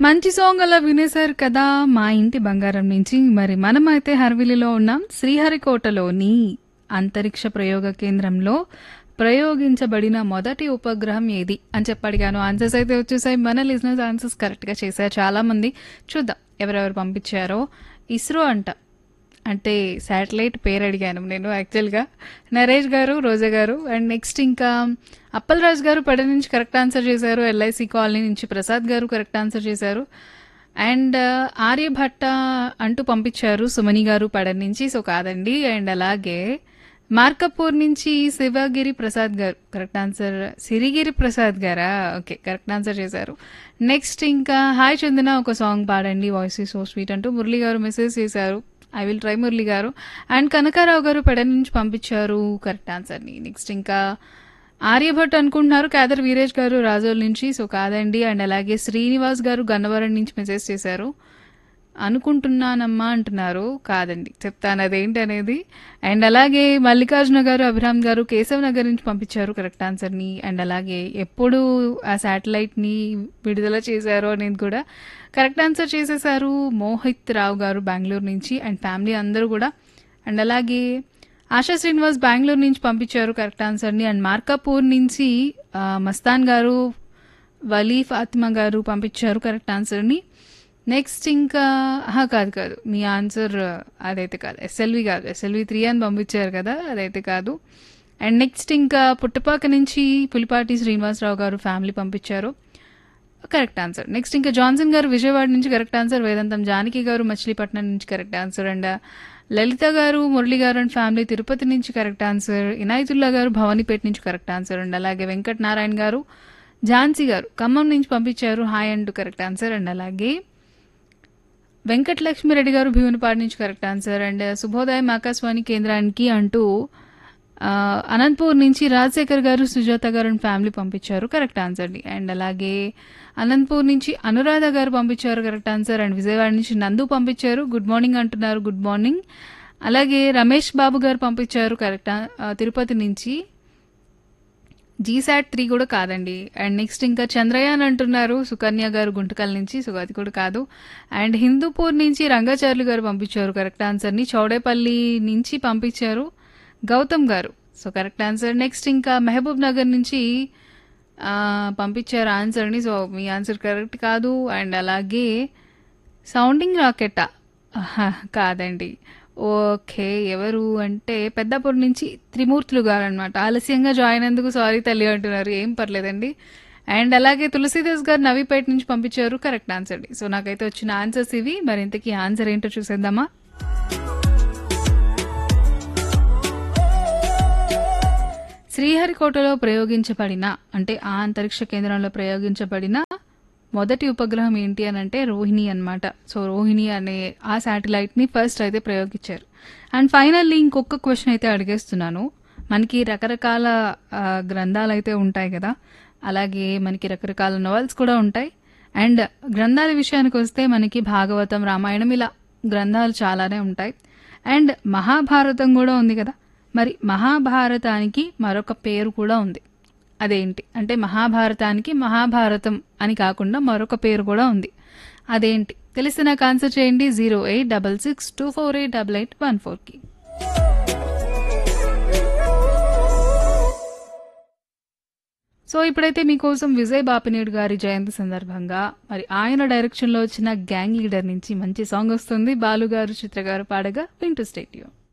మంచి సాంగ్ అలా వినేశారు కదా మా ఇంటి బంగారం నుంచి మరి మనమైతే హర్విలిలో ఉన్నాం శ్రీహరికోటలోని అంతరిక్ష ప్రయోగ కేంద్రంలో ప్రయోగించబడిన మొదటి ఉపగ్రహం ఏది అని చెప్పి అడిగాను ఆన్సర్స్ అయితే వచ్చేసాయి మన లిజినెస్ ఆన్సర్స్ కరెక్ట్గా చేశారు చాలామంది చూద్దాం ఎవరెవరు పంపించారో ఇస్రో అంట అంటే శాటిలైట్ పేరు అడిగాను నేను యాక్చువల్గా నరేష్ గారు రోజా గారు అండ్ నెక్స్ట్ ఇంకా అప్పలరాజు గారు పడ నుంచి కరెక్ట్ ఆన్సర్ చేశారు ఎల్ఐసి కాలనీ నుంచి ప్రసాద్ గారు కరెక్ట్ ఆన్సర్ చేశారు అండ్ ఆర్యభట్ట అంటూ పంపించారు సుమని గారు పడ నుంచి సో కాదండి అండ్ అలాగే మార్కపూర్ నుంచి శివగిరి ప్రసాద్ గారు కరెక్ట్ ఆన్సర్ సిరిగిరి ప్రసాద్ గారా ఓకే కరెక్ట్ ఆన్సర్ చేశారు నెక్స్ట్ ఇంకా హాయ్ చందన ఒక సాంగ్ పాడండి వాయిస్ సో స్వీట్ అంటూ మురళి గారు మెసేజ్ చేశారు ఐ విల్ ట్రై మురళి గారు అండ్ కనకారావు గారు పెడ నుంచి పంపించారు కరెక్ట్ ఆన్సర్ని నెక్స్ట్ ఇంకా ఆర్యభట్ అనుకుంటున్నారు కాదర్ వీరేష్ గారు రాజోల్ నుంచి సో కాదండి అండ్ అలాగే శ్రీనివాస్ గారు గన్నవరం నుంచి మెసేజ్ చేశారు అనుకుంటున్నానమ్మా అంటున్నారు కాదండి చెప్తాను అదేంటి అనేది అండ్ అలాగే మల్లికార్జున గారు అభిరామ్ గారు కేశవ్ నగర్ నుంచి పంపించారు కరెక్ట్ ఆన్సర్ని అండ్ అలాగే ఎప్పుడు ఆ శాటిలైట్ని విడుదల చేశారో అనేది కూడా కరెక్ట్ ఆన్సర్ చేసేసారు మోహిత్ రావు గారు బెంగళూరు నుంచి అండ్ ఫ్యామిలీ అందరూ కూడా అండ్ అలాగే ఆశా శ్రీనివాస్ బెంగళూరు నుంచి పంపించారు కరెక్ట్ ఆన్సర్ని అండ్ మార్కాపూర్ నుంచి ఆ, మస్తాన్ గారు వలీ ఫాతిమా గారు పంపించారు కరెక్ట్ ఆన్సర్ని నెక్స్ట్ ఇంకా ఆహా, కాదు కాదు మీ ఆన్సర్ అదైతే కాదు ఎస్ఎల్వి కాదు ఎస్ఎల్వి త్రీ అని పంపించారు కదా అదైతే కాదు అండ్ నెక్స్ట్ ఇంకా పుట్టపాక నుంచి పులిపాటి శ్రీనివాసరావు గారు ఫ్యామిలీ పంపించారు కరెక్ట్ ఆన్సర్ నెక్స్ట్ ఇంకా జాన్సన్ గారు విజయవాడ నుంచి కరెక్ట్ ఆన్సర్ వేదాంతం జానకి గారు మచిలీపట్నం నుంచి కరెక్ట్ ఆన్సర్ అండ్ లలిత గారు మురళి గారు అండ్ ఫ్యామిలీ తిరుపతి నుంచి కరెక్ట్ ఆన్సర్ ఇనాయతుల్లా గారు భవానీపేట నుంచి కరెక్ట్ ఆన్సర్ అండ్ అలాగే వెంకట్ నారాయణ గారు ఝాన్సీ గారు ఖమ్మం నుంచి పంపించారు హాయ్ అంటూ కరెక్ట్ ఆన్సర్ అండ్ అలాగే వెంకటలక్ష్మిరెడ్డి గారు భీమునిపాడు నుంచి కరెక్ట్ ఆన్సర్ అండ్ శుభోదయం ఆకాశవాణి కేంద్రానికి అంటూ ఆ, అనంతపూర్ నుంచి రాజశేఖర్ గారు సుజాత గారు అండ్ ఫ్యామిలీ పంపించారు కరెక్ట్ ఆన్సర్ అండ్ అలాగే అనంతపూర్ నుంచి అనురాధ గారు పంపించారు కరెక్ట్ ఆన్సర్ అండ్ విజయవాడ నుంచి నందు పంపించారు గుడ్ మార్నింగ్ అంటున్నారు గుడ్ మార్నింగ్ అలాగే రమేష్ బాబు గారు పంపించారు కరెక్ట్ ఆ- ఆ, తిరుపతి నుంచి జీసాట్ త్రీ కూడా కాదండి అండ్ నెక్స్ట్ ఇంకా చంద్రయాన్ అంటున్నారు సుకన్య గారు గుంటకల్ నుంచి సో అది కూడా కాదు అండ్ హిందూపూర్ నుంచి రంగాచార్యులు గారు పంపించారు కరెక్ట్ ఆన్సర్ని చౌడేపల్లి నుంచి పంపించారు గౌతమ్ గారు సో కరెక్ట్ ఆన్సర్ నెక్స్ట్ ఇంకా మహబూబ్ నగర్ నుంచి ఆ, పంపించారు ఆన్సర్ని సో మీ ఆన్సర్ కరెక్ట్ కాదు అండ్ అలాగే సౌండింగ్ రాకెట్టా ఆహా, కాదండి ఓకే ఎవరు అంటే పెద్దాపూర్ నుంచి త్రిమూర్తులు గారు అనమాట ఆలస్యంగా జాయిన్ అయినందుకు సారీ తల్లి అంటున్నారు ఏం పర్లేదండి అండ్ అలాగే తులసీదాస్ గారు నవీపేట నుంచి పంపించారు కరెక్ట్ ఆన్సర్ అండి సో నాకైతే వచ్చిన ఆన్సర్స్ ఇవి మరి ఇంతకీ ఆన్సర్ ఏంటో చూసేద్దామా శ్రీహరికోటలో ప్రయోగించబడిన అంటే ఆ అంతరిక్ష కేంద్రంలో ప్రయోగించబడిన మొదటి ఉపగ్రహం ఏంటి అని అంటే రోహిణి అన్నమాట సో రోహిణి అనే ఆ శాటిలైట్ ని ఫస్ట్ అయితే ప్రయోగించారు అండ్ ఫైనల్లీ ఇంకొక క్వశ్చన్ అయితే అడిగేస్తున్నాను మనకి రకరకాల ఆ, గ్రంథాలు అయితే ఉంటాయి కదా అలాగే మనకి రకరకాల నవల్స్ కూడా ఉంటాయి అండ్ గ్రంథాల విషయానికి వస్తే మనకి భాగవతం రామాయణం ఇలా గ్రంథాలు చాలానే ఉంటాయి అండ్ మహాభారతం కూడా ఉంది కదా మరి మహాభారతానికి మరొక పేరు కూడా ఉంది అదేంటి అంటే మహాభారతానికి మహాభారతం అని కాకుండా మరొక పేరు కూడా ఉంది అదేంటి తెలిస్తే నాకు ఆన్సర్ చేయండి zero eight double six two four eight double eight one ఫోర్కి సో ఇప్పుడైతే మీకోసం విజయ్ బాపినేడు గారి జయంతి సందర్భంగా మరి ఆయన డైరెక్షన్లో వచ్చిన గ్యాంగ్ లీడర్ నుంచి మంచి సాంగ్ వస్తుంది బాలు గారు చిత్ర గారు పాడగా వింటూ స్టేట్యూ